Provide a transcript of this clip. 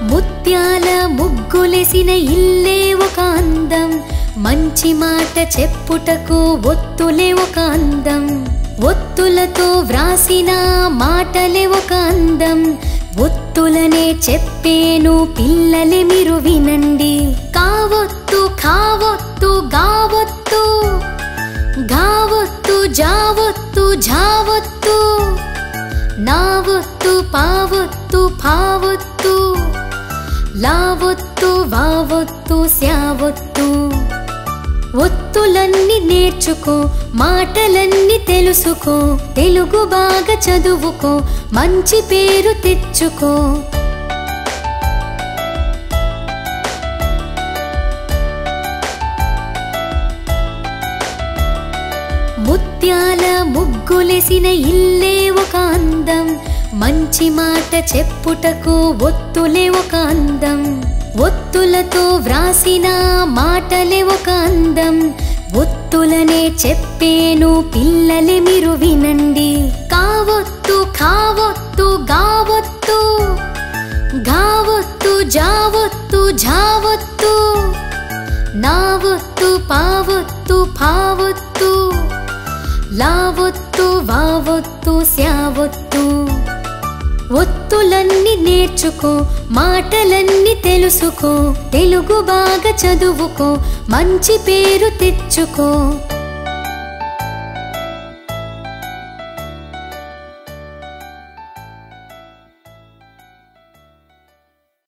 ముత్యాల ముగ్గులేసిన ఇల్లే ఒక అందం మంచి మాట చెప్పుటకు ఒత్తులే ఒక అందం ఒత్తులతో వ్రాసిన మాటలే ఒక అందం ఒత్తులనే చెప్పేను పిల్లలే మీరు వినండి కావొత్తు కావొత్తు గావొత్తు గావొత్తు జావొత్తు ఝావొత్తు నావొత్తు పావొత్తు భావొత్తు లావొత్తు వావొత్తు శావొత్తు ఒత్తులన్నీ నేర్చుకో మాటలన్నీ తెలుసుకో తెలుగు బాగా చదువుకో మంచి పేరు తెచ్చుకో ముత్యాల ముగ్గులేసిన ఇల్లే ఒక అందం మంచి మాట చెప్పుటకు ఒత్తులే ఒక అందం ఒత్తులతో వ్రాసిన మాటలే ఒక అందం ఒత్తులనే చెప్పేను పిల్లలే మీరు వినండి కావొత్తు కావొత్తు గావొత్తు గావొత్తు జావొత్తు ఝావొత్తు నావొత్తు పావొత్తు భావొత్తు లావొత్తు వావొత్తు శావొత్తు ఒత్తులన్నీ నేర్చుకో మాటలన్నీ తెలుసుకో తెలుగు బాగా చదువుకో మంచి పేరు తెచ్చుకో